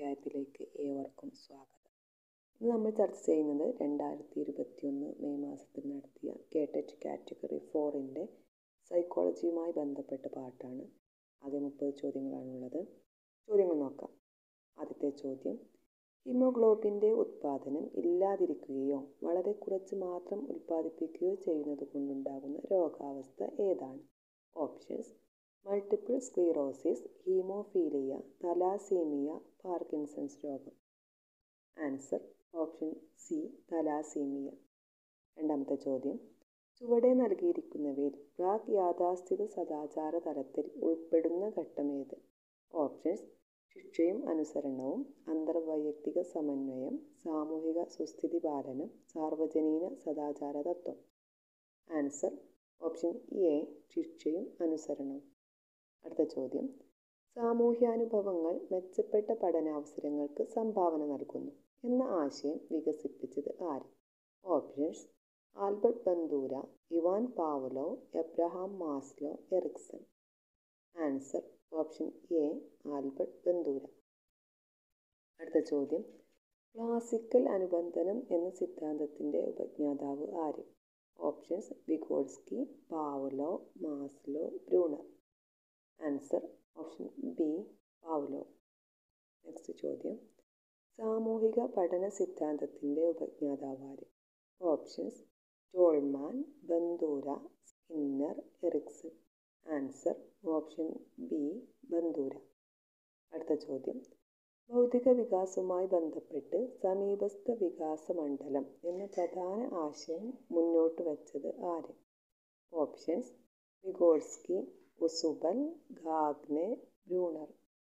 അധ്യായത്തിലേക്ക് ഏവർക്കും സ്വാഗതം ഇന്ന് നമ്മൾ ചർച്ച ചെയ്യുന്നത് രണ്ടായിരത്തി ഇരുപത്തിയൊന്ന് മെയ് മാസത്തിൽ നടത്തിയ കേട്ടറ്റ് കാറ്റഗറി ഫോറിൻ്റെ സൈക്കോളജിയുമായി ബന്ധപ്പെട്ട പാട്ടാണ് ആകെ മുപ്പത് ചോദ്യങ്ങളാണുള്ളത് ചോദ്യങ്ങൾ നോക്കാം ആദ്യത്തെ ചോദ്യം ഹിമോഗ്ലോബിൻ്റെ ഉത്പാദനം ഇല്ലാതിരിക്കുകയോ വളരെ കുറച്ച് മാത്രം ഉൽപ്പാദിപ്പിക്കുകയോ ചെയ്യുന്നത് കൊണ്ടുണ്ടാകുന്ന രോഗാവസ്ഥ ഏതാണ് options multiple sclerosis haemophilia thalassaemia Parkinson's രോഗം ആൻസർ ഓപ്ഷൻ സി തലാസീമിയ രണ്ടാമത്തെ ചോദ്യം ചുവടെ നൽകിയിരിക്കുന്നവയിൽ പ്രാഗ് യാഥാസ്ഥിത സദാചാര തലത്തിൽ ഉൾപ്പെടുന്ന ഘട്ടമേത് ഓപ്ഷൻസ് ശിക്ഷയും അനുസരണവും അന്തർവൈയക്തിക സമന്വയം സാമൂഹിക സുസ്ഥിതി പാലനം സാർവജനീന സദാചാര തത്വം ആൻസർ ഓപ്ഷൻ എ ശിക്ഷയും അനുസരണവും അടുത്ത ചോദ്യം സാമൂഹ്യാനുഭവങ്ങൾ മെച്ചപ്പെട്ട പഠനാവസരങ്ങൾക്ക് സംഭാവന നൽകുന്നു എന്ന ആശയം വികസിപ്പിച്ചത് ആര് options Albert Bandura Ivan Pavlov Abraham Maslow Erikson answer option A Albert Bandura അടുത്ത ചോദ്യം ക്ലാസിക്കൽ അനുബന്ധനം എന്ന സിദ്ധാന്തത്തിൻ്റെ ഉപജ്ഞാതാവ് ആര് options Vygotsky Pavlov Maslow Bruner answer option B Pavlov next ചോദ്യം സാമൂഹിക പഠന സിദ്ധാന്തത്തിൻ്റെ ഉപജ്ഞാതാവ് ആര് options Tolman Bandura Skinner Erikson answer option B Bandura അടുത്ത ചോദ്യം ഭൗതിക വികാസവുമായി ബന്ധപ്പെട്ട് സമീപസ്ഥ വികാസ മണ്ഡലം എന്ന പ്രധാന ആശയം മുന്നോട്ട് വച്ചത് ആര് options Vygotsky Ausubel Gagne Bruner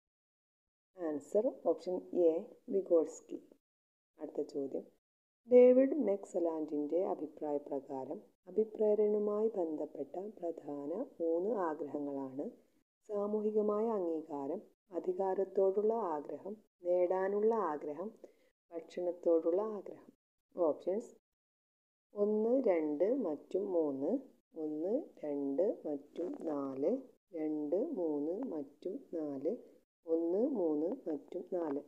answer option A Vygotsky അടുത്ത ചോദ്യം ഡേവിഡ് മെക്സലാൻഡിൻ്റെ അഭിപ്രായ പ്രകാരം അഭിപ്രേരണയുമായി ബന്ധപ്പെട്ട പ്രധാന മൂന്ന് ആഗ്രഹങ്ങളാണ് സാമൂഹികമായ അംഗീകാരം അധികാരത്തോടുള്ള ആഗ്രഹം നേടാനുള്ള ആഗ്രഹം ഭക്ഷണത്തോടുള്ള ആഗ്രഹം ഓപ്ഷൻസ് ഒന്ന് രണ്ട് മറ്റും മൂന്ന് ഒന്ന് രണ്ട് മറ്റും നാല് രണ്ട് മൂന്ന് മറ്റും നാല് ഒന്ന് മൂന്ന് മറ്റും നാല്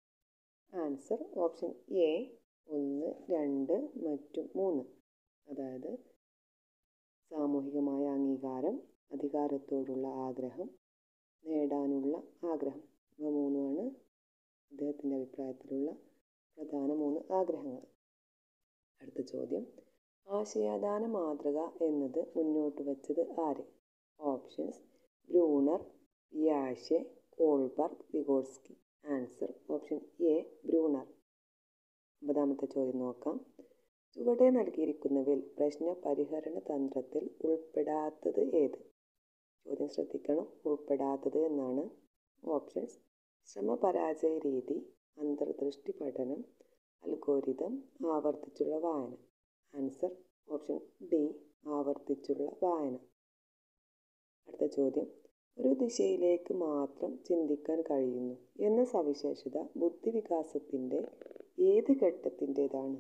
ആൻസർ ഓപ്ഷൻ എ ഒന്ന് രണ്ട് മറ്റും മൂന്ന് അതായത് സാമൂഹികമായ അംഗീകാരം അധികാരത്തോടുള്ള ആഗ്രഹം നേടാനുള്ള ആഗ്രഹം ഇവ മൂന്നുമാണ് അദ്ദേഹത്തിൻ്റെ അഭിപ്രായത്തിലുള്ള പ്രധാന മൂന്ന് ആഗ്രഹങ്ങൾ അടുത്ത ചോദ്യം ആശയാദാന മാതൃക എന്നത് മുന്നോട്ട് വച്ചത് ആര് ഓപ്ഷൻസ് ബ്രൂണർ പിയാഷെ Kohlberg Vygotsky answer option A Bruner ഒമ്പതാമത്തെ ചോദ്യം നോക്കാം ചുവടെ നൽകിയിരിക്കുന്നവയിൽ പ്രശ്ന പരിഹരണ തന്ത്രത്തിൽ ഉൾപ്പെടാത്തത് ഏത് ചോദ്യം ശ്രദ്ധിക്കണം ഉൾപ്പെടാത്തത് എന്നാണ് ഓപ്ഷൻസ് ശ്രമപരാജയ രീതി അന്തർദൃഷ്ടി പഠനം അൽഗോരിതം ആവർത്തിച്ചുള്ള വായന ആൻസർ ഓപ്ഷൻ ഡി ആവർത്തിച്ചുള്ള വായന അടുത്ത ചോദ്യം ഒരു ദിശയിലേക്ക് മാത്രം ചിന്തിക്കാൻ കഴിയുന്നു എന്ന സവിശേഷത ബുദ്ധിവികാസത്തിൻ്റെ ഏത് ഘട്ടത്തിൻ്റെതാണ്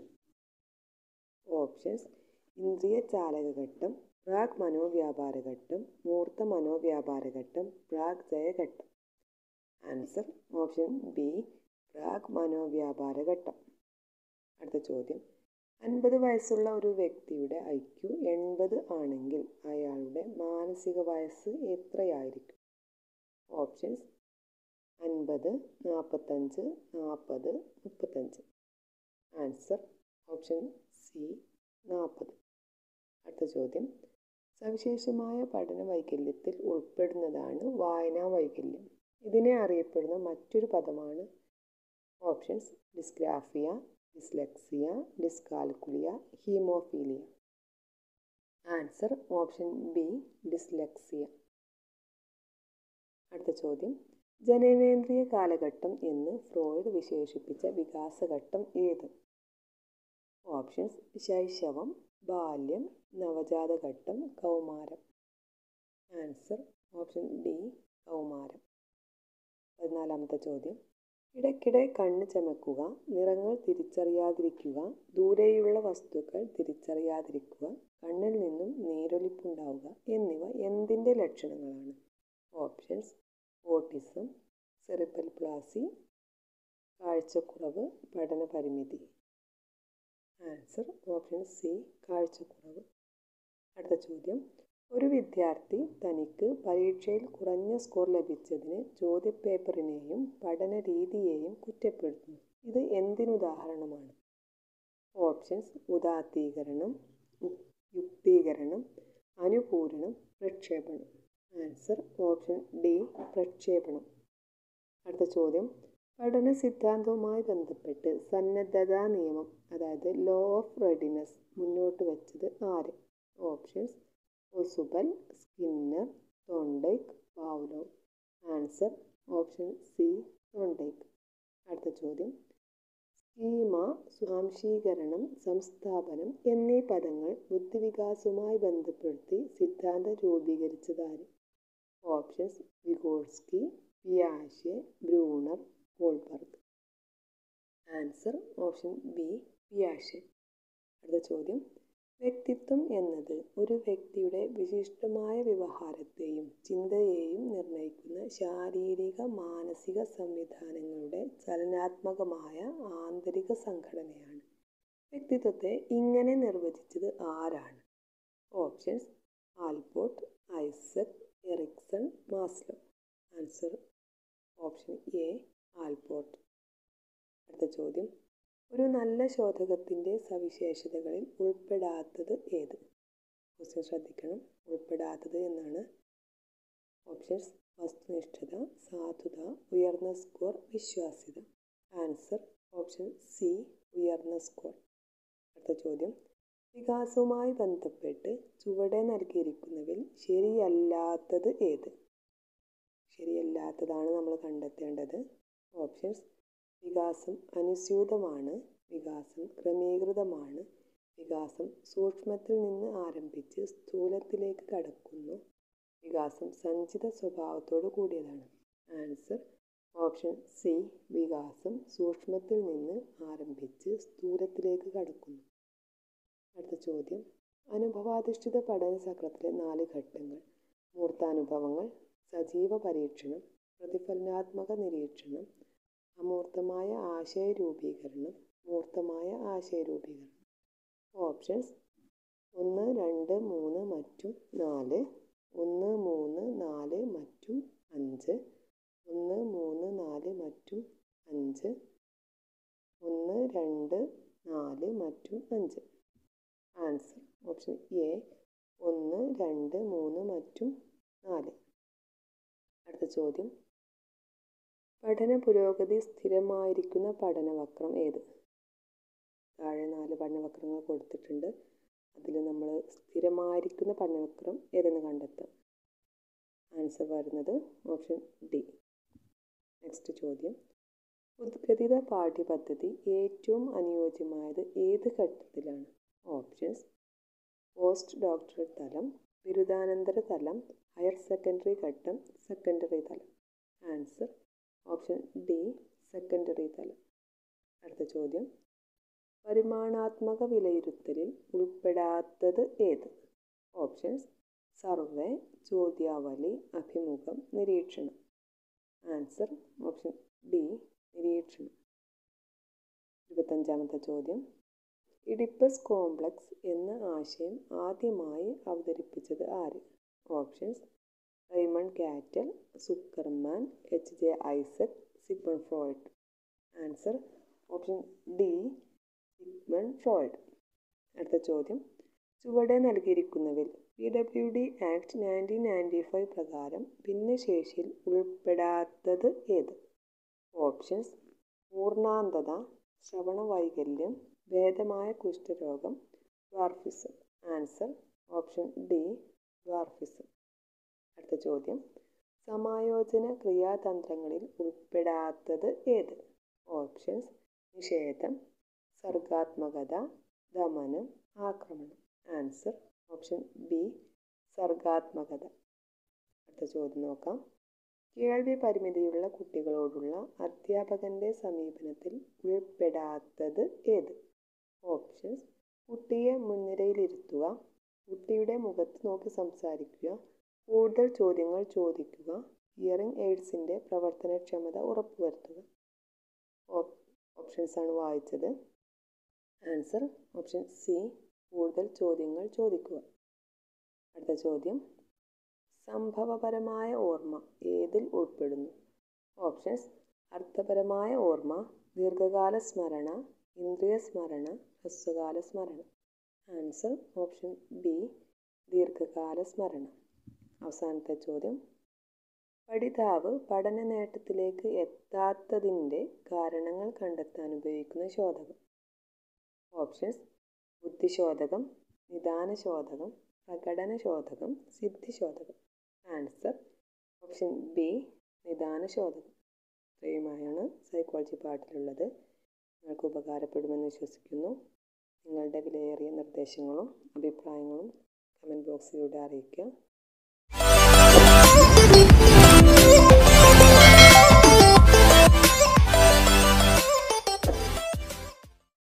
ഓപ്ഷൻസ് ഇന്ദ്രിയ ചാലകഘട്ടം പ്രാഗ് മനോവ്യാപാര ഘട്ടം മൂർത്ത മനോവ്യാപാര ഘട്ടം പ്രാഗ് ജയഘട്ടം ആൻസർ ഓപ്ഷൻ ബി പ്രാഗ് മനോവ്യാപാര ഘട്ടം അടുത്ത ചോദ്യം അൻപത് വയസ്സുള്ള ഒരു വ്യക്തിയുടെ ഐ ക്യു എൺപത് ആണെങ്കിൽ അയാളുടെ മാനസിക വയസ്സ് എത്രയായിരിക്കും ഓപ്ഷൻസ് അൻപത് നാൽപ്പത്തഞ്ച് നാൽപ്പത് മുപ്പത്തഞ്ച് ആൻസർ ഓപ്ഷൻ സി നാൽപ്പത് അടുത്ത ചോദ്യം സവിശേഷമായ പഠന വൈകല്യത്തിൽ ഉൾപ്പെടുന്നതാണ് വായനാ വൈകല്യം ഇതിനെ അറിയപ്പെടുന്ന മറ്റൊരു പദമാണ് options dysgraphia dyslexia dyscalculia haemophilia answer option B dyslexia അടുത്ത ചോദ്യം ജനനേന്ദ്രിയ കാലഘട്ടം എന്ന് ഫ്രോയിഡ് വിശേഷിപ്പിച്ച വികാസഘട്ടം ഏത് ഓപ്ഷൻസ് ശൈശവം ബാല്യം നവജാതഘട്ടം കൗമാരം ആൻസർ ഓപ്ഷൻ ഡി കൗമാരം പതിനാലാമത്തെ ചോദ്യം ഇടയ്ക്കിടെ കണ്ണ് ചമക്കുക നിറങ്ങൾ തിരിച്ചറിയാതിരിക്കുക ദൂരെയുള്ള വസ്തുക്കൾ തിരിച്ചറിയാതിരിക്കുക കണ്ണിൽ നിന്നും നീരൊലിപ്പുണ്ടാവുക എന്നിവ എന്തിൻ്റെ ലക്ഷണങ്ങളാണ് ഓപ്ഷൻസ് ഓട്ടിസം സെറിബൽ പ്ലാസി കാഴ്ചക്കുറവ് പഠന പരിമിതി ആൻസർ ഓപ്ഷൻ സി കാഴ്ചക്കുറവ് അടുത്ത ചോദ്യം ഒരു വിദ്യാർത്ഥി തനിക്ക് പരീക്ഷയിൽ കുറഞ്ഞ സ്കോർ ലഭിച്ചതിന് ചോദ്യപേപ്പറിനെയും പഠന രീതിയെയും കുറ്റപ്പെടുത്തുന്നു ഇത് എന്തിനുദാഹരണമാണ് ഓപ്ഷൻസ് ഉദാത്തീകരണം യുക്തീകരണം അനുപൂരണം പ്രക്ഷേപണം ആൻസർ ഓപ്ഷൻ ഡി പ്രക്ഷേപണം അടുത്ത ചോദ്യം പഠന സിദ്ധാന്തവുമായി ബന്ധപ്പെട്ട് സന്നദ്ധതാ നിയമം അതായത് ലോ ഓഫ് റെഡിനെസ് മുന്നോട്ട് വെച്ചത് ആര് options Ausubel Skinner Thorndike Pavlov answer option C Thorndike അടുത്ത ചോദ്യം സ്കീമ സ്വാംശീകരണം സംസ്ഥാപനം എന്നീ പദങ്ങൾ ബുദ്ധിവികാസവുമായി ബന്ധപ്പെടുത്തി സിദ്ധാന്തം രൂപീകരിച്ചതാര് options വിഗോൾസ്കി പിയാഷെ Bruner Kohlberg answer option B പിയാഷെ അടുത്ത ചോദ്യം വ്യക്തിത്വം എന്നത് ഒരു വ്യക്തിയുടെ വിശിഷ്ടമായ വ്യവഹാരത്തെയും ചിന്തയെയും നിർണ്ണയിക്കുന്ന ശാരീരിക മാനസിക സംവിധാനങ്ങളുടെ ചലനാത്മകമായ ആന്തരിക സംഘടനയാണ് വ്യക്തിത്വത്തെ ഇങ്ങനെ നിർവചിച്ചത് ആരാണ് options Allport Eysenck Erikson Maslow answer option A Allport അടുത്ത ചോദ്യം ഒരു നല്ല ശോധകത്തിൻ്റെ സവിശേഷതകളിൽ ഉൾപ്പെടാത്തത് ഏത് ക്വസ്റ്റ്യൻ ശ്രദ്ധിക്കണം ഉൾപ്പെടാത്തത് എന്നാണ് ഓപ്ഷൻസ് വസ്തുനിഷ്ഠത സാധുത ഉയർന്ന സ്കോർ വിശ്വാസ്യത ആൻസർ ഓപ്ഷൻ സി ഉയർന്ന സ്കോർ അടുത്ത ചോദ്യം വികാസവുമായി ബന്ധപ്പെട്ട് ചുവടെ നൽകിയിരിക്കുന്നതിൽ ശരിയല്ലാത്തത് ഏത് ശരിയല്ലാത്തതാണ് നമ്മൾ കണ്ടെത്തേണ്ടത് ഓപ്ഷൻസ് വികാസം അനുസ്യൂതമാണ് വികാസം ക്രമീകൃതമാണ് വികാസം സൂക്ഷ്മത്തിൽ നിന്ന് ആരംഭിച്ച് സ്ഥൂലത്തിലേക്ക് കടക്കുന്നു വികാസം സഞ്ചിത സ്വഭാവത്തോടു കൂടിയതാണ് ആൻസർ ഓപ്ഷൻ സി വികാസം സൂക്ഷ്മത്തിൽ നിന്ന് ആരംഭിച്ച് സ്ഥൂലത്തിലേക്ക് കടക്കുന്നു അടുത്ത ചോദ്യം അനുഭവാധിഷ്ഠിത പഠന ചക്രത്തിലെ നാല് ഘട്ടങ്ങൾ മൂർത്താനുഭവങ്ങൾ സജീവ പരീക്ഷണം പ്രതിഫലനാത്മക നിരീക്ഷണം അമൂർത്തമായ ആശയ രൂപീകരണം മൂർത്തമായ ആശയ രൂപീകരണം ഓപ്ഷൻസ് ഒന്ന് രണ്ട് മൂന്ന് മറ്റും നാല് ഒന്ന് മൂന്ന് നാല് മറ്റും അഞ്ച് ഒന്ന് മൂന്ന് നാല് മറ്റും അഞ്ച് ഒന്ന് രണ്ട് നാല് മറ്റും അഞ്ച് ആൻസർ ഓപ്ഷൻ എ ഒന്ന് രണ്ട് മൂന്ന് മറ്റും നാല് അടുത്ത ചോദ്യം പഠന പുരോഗതി സ്ഥിരമായിരിക്കുന്ന പഠനവക്രം ഏത് താഴെ നാല് പഠനവക്രങ്ങൾ കൊടുത്തിട്ടുണ്ട് അതിൽ നമ്മൾ സ്ഥിരമായിരിക്കുന്ന പഠനവക്രം ഏതെന്ന് കണ്ടെത്താം ആൻസർ വരുന്നത് ഓപ്ഷൻ ഡി നെക്സ്റ്റ് ചോദ്യം ഉദ്ഗതിത പാഠ്യപദ്ധതി ഏറ്റവും അനുയോജ്യമായത് ഏത് ഘട്ടത്തിലാണ് ഓപ്ഷൻസ് പോസ്റ്റ് ഡോക്ടറേറ്റ് തലം ബിരുദാനന്തര തലം ഹയർ സെക്കൻഡറി ഘട്ടം സെക്കൻഡറി തലം ആൻസർ ഓപ്ഷൻ ഡി സെക്കൻഡറി തലം അടുത്ത ചോദ്യം പരിമാണാത്മക വിലയിരുത്തലിൽ ഉൾപ്പെടാത്തത് ഏത് ഓപ്ഷൻസ് സർവേ ചോദ്യാവലി അഭിമുഖം നിരീക്ഷണം ആൻസർ ഓപ്ഷൻ ഡി നിരീക്ഷണം ഇരുപത്തഞ്ചാമത്തെ ചോദ്യം ഇഡിപ്പസ് കോംപ്ലക്സ് എന്ന ആശയം ആദ്യമായി അവതരിപ്പിച്ചത് ആര് options Raymond Cattell Zuckerman H J Eysenck Sigmund Freud answer option D Sigmund Freud അടുത്ത ചോദ്യം ചുവടെ നൽകിയിരിക്കുന്നതിൽ P W D act nineteen ninety five പ്രകാരം ഭിന്നശേഷിയിൽ ഉൾപ്പെടാത്തത് ഏത് ഓപ്ഷൻസ് പൂർണ്ണാന്തത ശ്രവണ വൈകല്യം ഭേദമായ കുഷ്ഠരോഗം dwarfism answer option D dwarfism അടുത്ത ചോദ്യം സമായോജന ക്രിയാതന്ത്രങ്ങളിൽ ഉൾപ്പെടാത്തത് ഏത് ഓപ്ഷൻസ് നിഷേധം സർഗാത്മകത ദമനം ആക്രമണം ആൻസർ ഓപ്ഷൻ ബി സർഗാത്മകത അടുത്ത ചോദ്യം നോക്കാം കേൾവി പരിമിതിയുള്ള കുട്ടികളോടുള്ള അധ്യാപകൻ്റെ സമീപനത്തിൽ ഉൾപ്പെടാത്തത് ഏത് ഓപ്ഷൻസ് കുട്ടിയെ മുൻനിരയിലിരുത്തുക കുട്ടിയുടെ മുഖത്ത് നോക്കി സംസാരിക്കുക കൂടുതൽ ചോദ്യങ്ങൾ ചോദിക്കുക ഹിയറിംഗ് എയ്ഡ്സിൻ്റെ പ്രവർത്തനക്ഷമത ഉറപ്പുവരുത്തുക ഓപ്ഷൻസ് ആണ് വായിച്ചത് ആൻസർ ഓപ്ഷൻ സി കൂടുതൽ ചോദ്യങ്ങൾ ചോദിക്കുക അടുത്ത ചോദ്യം സംഭവപരമായ ഓർമ്മ ഏതിൽ ഉൾപ്പെടുന്നു ഓപ്ഷൻസ് അർത്ഥപരമായ ഓർമ്മ ദീർഘകാല സ്മരണ ഇന്ദ്രിയ സ്മരണ ഹ്രസ്വകാല സ്മരണ ആൻസർ ഓപ്ഷൻ ബി ദീർഘകാല സ്മരണ അവസാനത്തെ ചോദ്യം പഠിതാവ് പഠന നേട്ടത്തിലേക്ക് എത്താത്തതിൻ്റെ കാരണങ്ങൾ കണ്ടെത്താൻ ഉപയോഗിക്കുന്ന ശോധകം ഓപ്ഷൻസ് ബുദ്ധിശോധകം നിദാനശോധകം പ്രകടനശോധകം സിദ്ധിശോധകം ആൻസർ ഓപ്ഷൻ ബി നിദാനശോധകം ഇത്രയുമായാണ് സൈക്കോളജി പാട്ടിലുള്ളത് നിങ്ങൾക്ക് ഉപകാരപ്പെടുമെന്ന് വിശ്വസിക്കുന്നു നിങ്ങളുടെ വിലയേറിയ നിർദ്ദേശങ്ങളും അഭിപ്രായങ്ങളും കമൻറ്റ് ബോക്സിലൂടെ അറിയിക്കുക